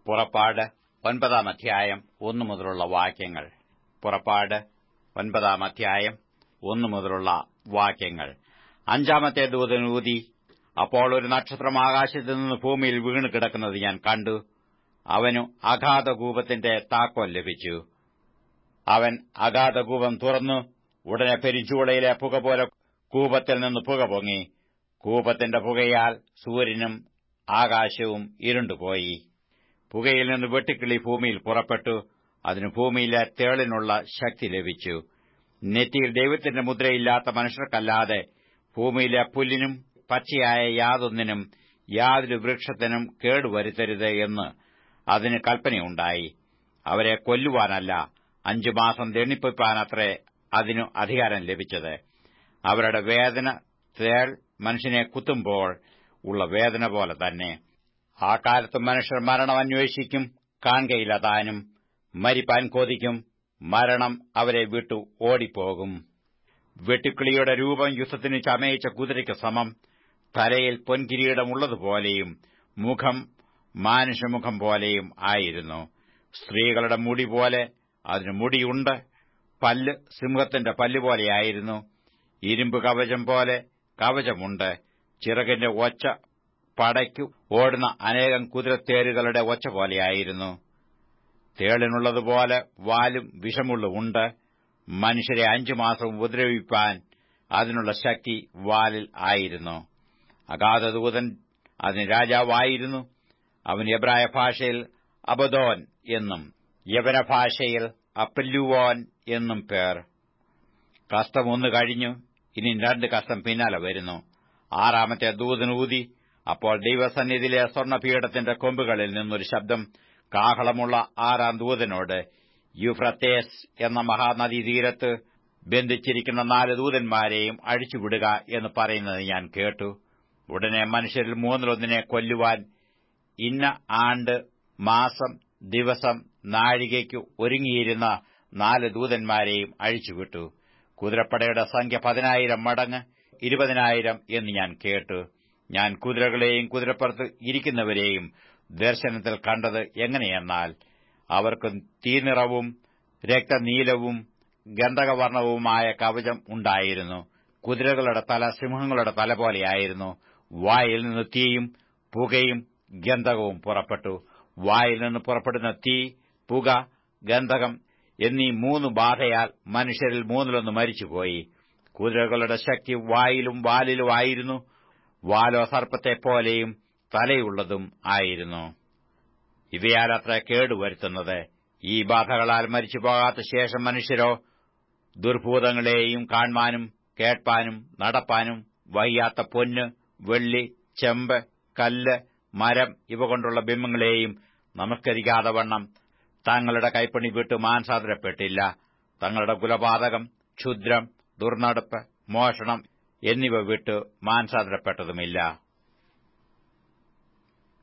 പുറപ്പാട് ഒൻപതാം അധ്യായം ഒന്നു മുതലുള്ള വാക്യങ്ങൾ പുറപ്പാട് ഒൻപതാം അധ്യായം ഒന്നു മുതലുള്ള വാക്യങ്ങൾ അഞ്ചാമത്തെ ദൂതൻ ഊതി അപ്പോൾ ഒരു നക്ഷത്രം ആകാശത്തു നിന്ന് ഭൂമിയിൽ വീണ് കിടക്കുന്നത് ഞാൻ കണ്ടു അവനു അഗാധകൂപത്തിന്റെ താക്കോൽ ലഭിച്ചു അവൻ അഗാധകൂപം തുറന്നു ഉടനെ പെരിഞ്ചൂളയിലെ പുക പോലെ കൂപത്തിൽ നിന്ന് പുക പൊങ്ങി കൂപത്തിന്റെ പുകയാൽ സൂര്യനും ആകാശവും ഇരുണ്ടുപോയി പുകയിൽ നിന്ന് വെട്ടിക്കിളി ഭൂമിയിൽ പുറപ്പെട്ടു അതിന് ഭൂമിയിലെ തേളിനുള്ള ശക്തി ലഭിച്ചു നെറ്റിയിൽ ദൈവത്തിന്റെ മുദ്രയില്ലാത്ത മനുഷ്യർക്കല്ലാതെ ഭൂമിയിലെ പുല്ലിനും പച്ചയായ യാതൊന്നിനും യാതൊരു വൃക്ഷത്തിനും കേടുവരുത്തരുത് എന്ന് അതിന് കൽപ്പനയുണ്ടായി അവരെ കൊല്ലുവാനല്ല അഞ്ചു മാസം ദണ്ണിപ്പിപ്പാനത്രേ അതിനു അധികാരം ലഭിച്ചത് അവരുടെ വേദന തേൾ മനുഷ്യനെ കുത്തുമ്പോൾ ഉള്ള വേദന പോലെ തന്നെ ആ കാലത്ത് മനുഷ്യർ മരണം അന്വേഷിക്കും കാണുകയില്ല താനും മരിപ്പാൻ കൊതിക്കും മരണം അവരെ വിട്ടു ഓടിപ്പോകും വെട്ടുക്കിളിയുടെ രൂപം യുദ്ധത്തിന് ചമയിച്ച കുതിരയ്ക്ക് സമം തലയിൽ പൊൻകിരീടമുള്ളതുപോലെയും മുഖം മാനുഷ്യമുഖം പോലെയും ആയിരുന്നു സ്ത്രീകളുടെ മുടി പോലെ അതിന് മുടിയുണ്ട് പല്ല് സിംഹത്തിന്റെ പല്ലുപോലെയായിരുന്നു ഇരുമ്പ് കവചം പോലെ കവചമുണ്ട് ചിറകിന്റെ ഒച്ച പടയ്ക്കു ഓടുന്ന അനേകം കുതിരത്തേരുകളുടെ ഒച്ച പോലെയായിരുന്നു തേളിനുള്ളതുപോലെ വാലും വിഷമുള്ളുമുണ്ട് മനുഷ്യരെ അഞ്ചു മാസം ഉപദ്രവിപ്പാൻ അതിനുള്ള ശക്തി വാലിൽ ആയിരുന്നു അഗാധദൂതൻ അതിന് രാജാവായിരുന്നു അവൻ എബ്രായ ഭാഷയിൽ അബദോൻ എന്നും യവന ഭാഷയിൽ അപ്പല്ലുവോൻ എന്നും പേർ കഷ്ടം ഒന്ന് കഴിഞ്ഞു ഇനി രണ്ട് കഷ്ടം പിന്നാലെ വരുന്നു ആറാമത്തെ ദൂതൻ ഊതി അപ്പോൾ ദൈവസന്നിധിയിലെ സ്വർണ്ണപീഠത്തിന്റെ കൊമ്പുകളിൽ നിന്നൊരു ശബ്ദം കാഹളമുള്ള ആറാം ദൂതനോട് യുഫ്രത്തേസ് എന്ന മഹാനദീ തീരത്ത് ബന്ധിച്ചിരിക്കുന്ന നാല് ദൂതന്മാരെയും അഴിച്ചുവിടുക എന്ന് പറയുന്നത് ഞാൻ കേട്ടു ഉടനെ മനുഷ്യരിൽ മൂന്നിലൊന്നിനെ കൊല്ലുവാൻ ഇന്ന ആണ്ട് മാസം ദിവസം നാഴികയ്ക്ക് ഒരുങ്ങിയിരുന്ന നാല് ദൂതന്മാരെയും അഴിച്ചുവിട്ടു കുതിരപ്പടയുടെ സംഖ്യ പതിനായിരം മടങ്ങ് ഇരുപതിനായിരം എന്ന് ഞാൻ കേട്ടു ഞാൻ കുതിരകളെയും കുതിരപ്പുറത്ത് ഇരിക്കുന്നവരെയും ദർശനത്തിൽ കണ്ടത് എങ്ങനെയെന്നാൽ അവർക്ക് തീനിറവും രക്തനീലവും ഗന്ധകവർണവുമായ കവചം ഉണ്ടായിരുന്നു കുതിരകളുടെ തല സിംഹങ്ങളുടെ തല പോലെയായിരുന്നു വായിൽ നിന്ന് തീയും പുകയും ഗന്ധകവും പുറപ്പെട്ടു വായിൽ നിന്ന് പുറപ്പെടുന്ന തീ പുക ഗന്ധകം എന്നീ മൂന്ന് ബാധയാൽ മനുഷ്യരിൽ മൂന്നിലൊന്ന് മരിച്ചുപോയി കുതിരകളുടെ ശക്തി വായിലും വാലിലും ആയിരുന്നു വാലോ സർപ്പത്തെപ്പോലെയും തലയുള്ളതും ആയിരുന്നു ഇവയാലത്ര കേടുവരുത്തുന്നത് ഈ ബാധകളാൽ മരിച്ചുപോകാത്ത ശേഷം മനുഷ്യരോ ദുർഭൂതങ്ങളെയും കാൺമാനും കേൾപ്പാനും നടപ്പാനും വയ്യാത്ത പൊന്ന് വെള്ളി ചെമ്പ് കല്ല് മരം ഇവ കൊണ്ടുള്ള ബിംബങ്ങളെയും നമസ്കരിക്കാതെ വണ്ണം തങ്ങളുടെ കൈപ്പണി വിട്ട് മാൻസാദരപ്പെട്ടില്ല തങ്ങളുടെ കുലപാതകം ക്ഷുദ്രം ദുർനടപ്പ് മോഷണം എന്നിവ വിട്ട് മാൻസാദരപ്പെട്ടതുമില്ല